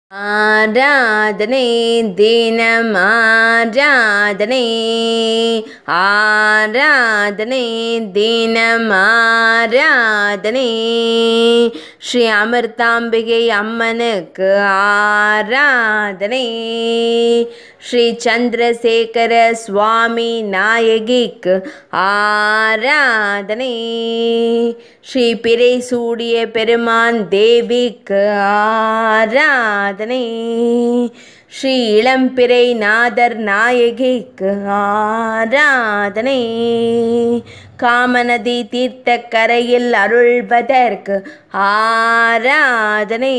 ஆராதனை தினம் ஆராதனை ஆராதனை தினம் ஆராதனை ஸ்ரீ அமிர்தாம்பிகை அம்மனுக்கு ஆராதனை ஸ்ரீ சந்திரசேகர சுவாமி நாயகிக்கு ஆராதனை ஸ்ரீ பிறை சூடிய பெருமான் தேவிக்கு ஆராதனை ஸ்ரீ இளம்பிறை நாதர் நாயகிக்கு ஆராதனை காமநதி தீர்த்த கரையில் அருள்வதற்கு ஆராதனை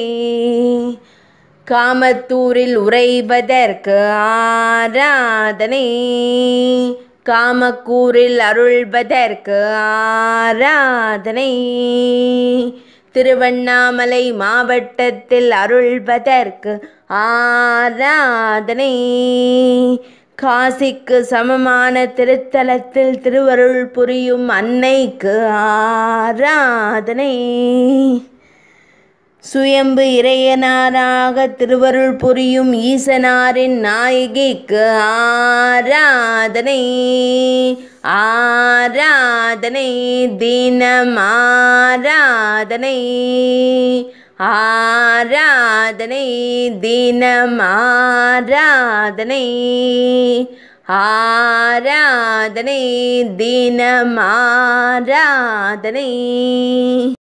காமத்தூரில் உறைவதற்கு ஆராதனை காமக்கூரில் அருள்வதற்கு ஆராதனை திருவண்ணாமலை மாவட்டத்தில் அருள்வதற்கு ஆராதனை காசிக்கு சமமான திருத்தலத்தில் திருவருள் புரியும் அன்னைக்கு ஆராதனை சுயம்பு இறையனாராக திருவருள் புரியும் ஈசனாரின் நாயகிக்கு ஆராதனை ஆராதனை தினம் ஆராதனை ஆராதனை தினம் ஆராதனை ஆராதனை தினம் ஆராதனை